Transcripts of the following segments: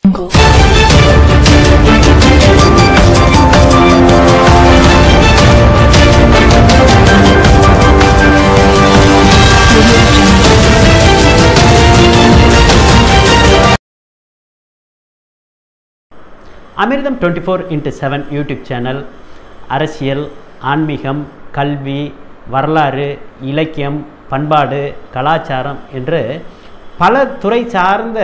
அமிர்தம் twenty four into seven YouTube channel அரசியல் ஆன்மீகம் கல்வி வரலாறு இலக்கியம் பண்பாடு கலாச்சாரம் என்று பல துறை சார்ந்த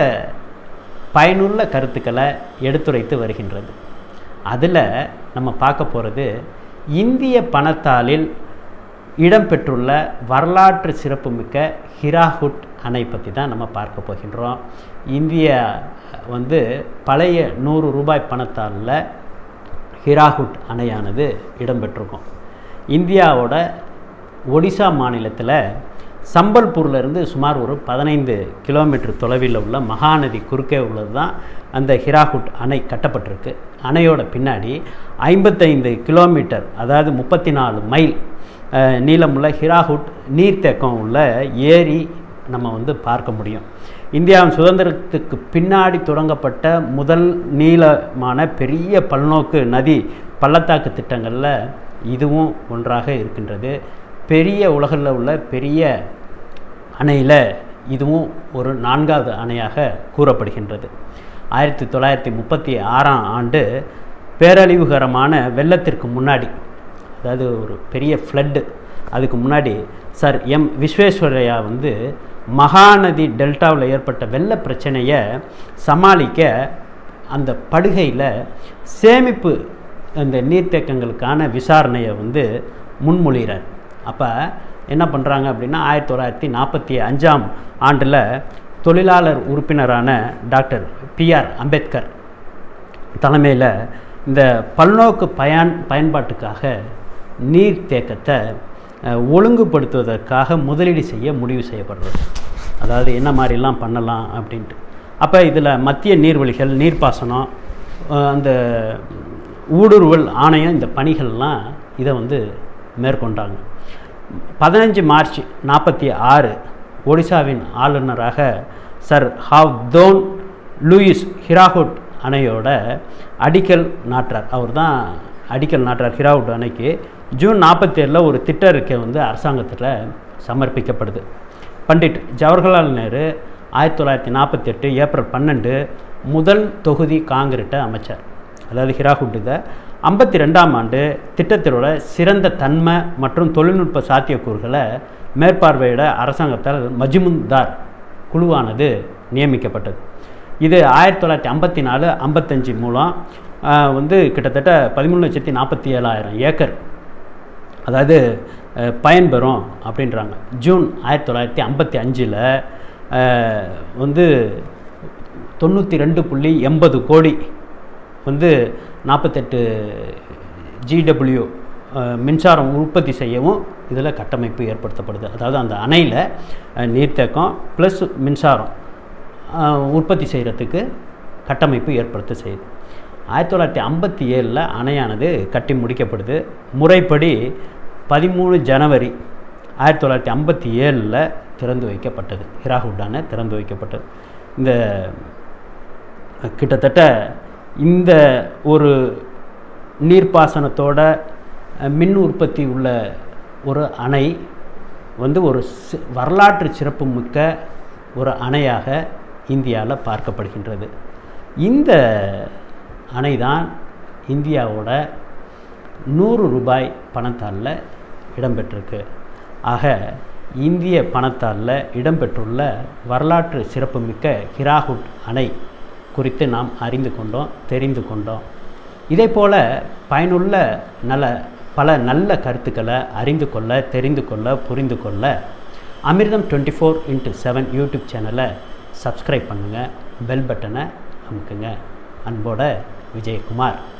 பயனுள்ள கருத்துக்களை எடுத்துரைத்து வருகின்றது அதில் நம்ம பார்க்க போகிறது இந்திய பணத்தாளில் இடம்பெற்றுள்ள வரலாற்று சிறப்புமிக்க ஹிராகுட் அணை பற்றி தான் நம்ம பார்க்க போகின்றோம் இந்திய வந்து பழைய நூறு ரூபாய் பணத்தாளில் ஹிராகுட் அணையானது இடம்பெற்றிருக்கும் இந்தியாவோட ஒடிசா மாநிலத்தில் சம்பல்பூர்ல இருந்து சுமார் ஒரு பதினைந்து கிலோமீட்டர் தொலைவில் உள்ள மகாநதி குறுக்கே உள்ளது தான் அந்த ஹிராகுட் அணை கட்டப்பட்டிருக்கு அணையோட பின்னாடி ஐம்பத்தைந்து கிலோமீட்டர் அதாவது முப்பத்தி நாலு மைல் அஹ், நீளமுள்ள ஹிராகுட் நீர்த்தேக்கம் உள்ள ஏரி நம்ம வந்து பார்க்க முடியும் இந்தியாவின் சுதந்திரத்துக்கு பின்னாடி தொடங்கப்பட்ட முதல் நீளமான பெரிய பல்நோக்கு நதி பள்ளத்தாக்கு திட்டங்களில் இதுவும் ஒன்றாக இருக்கின்றது பெரிய உலகில் உள்ள பெரிய அணையில் இதுவும் ஒரு நான்காவது அணையாக கூறப்படுகின்றது ஆயிரத்தி தொள்ளாயிரத்தி முப்பத்தி ஆறாம் ஆண்டு பேரழிவுகரமான வெள்ளத்திற்கு முன்னாடி அதாவது ஒரு பெரிய ஃப்ளட்டு அதுக்கு முன்னாடி சார் எம் விஸ்வேஸ்வரையா வந்து மகாநதி டெல்டாவில் ஏற்பட்ட வெள்ள பிரச்சனையை சமாளிக்க அந்த படுகையில் சேமிப்பு அந்த நீர்த்தேக்கங்களுக்கான விசாரணையை வந்து முன்மொழிகிறார் அப்போ என்ன பண்ணுறாங்க அப்படின்னா ஆயிரத்தி தொள்ளாயிரத்தி நாற்பத்தி அஞ்சாம் ஆண்டில் தொழிலாளர் உறுப்பினரான டாக்டர் பிஆர் அம்பேத்கர் தலைமையில் இந்த பல்நோக்கு பயன் பயன்பாட்டுக்காக நீர்த்தேக்கத்தை அஹ், ஒழுங்குபடுத்துவதற்காக முதலீடு செய்ய முடிவு செய்யப்படுறது அதாவது என்ன மாதிரிலாம் பண்ணலாம் அப்படின்ட்டு அப்போ இதில் மத்திய நீர்வழிகள் நீர்ப்பாசனம் அஹ், அந்த ஊடுருவல் ஆணையம் இந்த பணிகள்லாம் இதை வந்து மேற்கொண்டாங்க பதினஞ்சு மார்ச் நாற்பத்தி ஆறு ஒடிசாவின் ஆளுநராக சர் ஹாவ்தோன் லூயிஸ் ஹிராகுட் அணையோட அடிக்கல் நாட்டார் அவர் தான் அடிக்கல் நாட்டார் ஹிராகுட் அணைக்கு ஜூன் நாற்பத்தேழில் ஒரு திட்ட அறிக்கை வந்து அரசாங்கத்தில் சமர்ப்பிக்கப்படுது பண்டிட் ஜவஹர்லால் நேரு ஆயிரத்தி தொள்ளாயிரத்தி நாற்பத்தெட்டு ஏப்ரல் பன்னெண்டு முதல் தொகுதி காங்கிரீட்டை அமைச்சார் அதாவது ஹிராகுட் இதை ஐம்பத்தி ரெண்டாம் ஆண்டு திட்டத்திலோட சிறந்த தன்மை மற்றும் தொழில்நுட்ப சாத்தியக்கூறுகளை மேற்பார்வையிட அரசாங்கத்தால் மஜ்முந்தார் குழுவானது நியமிக்கப்பட்டது இது ஆயிரத்தி தொள்ளாயிரத்தி ஐம்பத்தி நாலு ஐம்பத்தஞ்சு மூலம் ஆஹ், வந்து கிட்டத்தட்ட பதிமூணு லட்சத்தி நாற்பத்தி ஏழாயிரம் ஏக்கர் அதாவது அஹ், பயன்பெறும் அப்படின்றாங்க ஜூன் ஆயிரத்தி தொள்ளாயிரத்தி ஐம்பத்தி அஞ்சில் வந்து தொண்ணூற்றி ரெண்டு புள்ளி எண்பது கோடி வந்து நாற்பத்தெட்டு ஜிடபிள்யூ மின்சாரம் உற்பத்தி செய்யவும் இதில் கட்டமைப்பு ஏற்படுத்தப்படுது அதாவது அந்த அணையில் அஹ், நீர்த்தேக்கம் ப்ளஸ் மின்சாரம் அஹ், உற்பத்தி செய்கிறதுக்கு கட்டமைப்பு ஏற்படுத்த செய்யுது ஆயிரத்தி தொள்ளாயிரத்தி ஐம்பத்தி ஏழில் அணையானது கட்டி முடிக்கப்படுது முறைப்படி பதிமூணு ஜனவரி ஆயிரத்தி தொள்ளாயிரத்தி ஐம்பத்தி ஏழில் திறந்து வைக்கப்பட்டது ஹிராகுட் அணை திறந்து வைக்கப்பட்டது இந்த கிட்டத்தட்ட இந்த ஒரு நீர்ப்பாசனத்தோட அஹ், மின் உற்பத்தி உள்ள ஒரு அணை வந்து ஒரு சி- வரலாற்று சிறப்பு மிக்க ஒரு அணையாக இந்தியாவில் பார்க்கப்படுகின்றது இந்த அணை தான் இந்தியாவோட நூறு ரூபாய் பணத்தாளில் இடம்பெற்றிருக்கு ஆக இந்திய பணத்தாளில் இடம்பெற்றுள்ள வரலாற்று சிறப்புமிக்க ஹிராகுட் அணை குறித்து நாம் அறிந்து கொண்டோம் தெரிந்து கொண்டோம் இதே போல் பயனுள்ள நல பல நல்ல கருத்துக்களை அறிந்து கொள்ள தெரிந்து கொள்ள புரிந்து கொள்ள Amirtham twenty four into seven YouTube சேனலை சப்ஸ்கிரைப் பண்ணுங்கள் பெல் பட்டனை அமுக்குங்க அன்போட விஜயகுமார்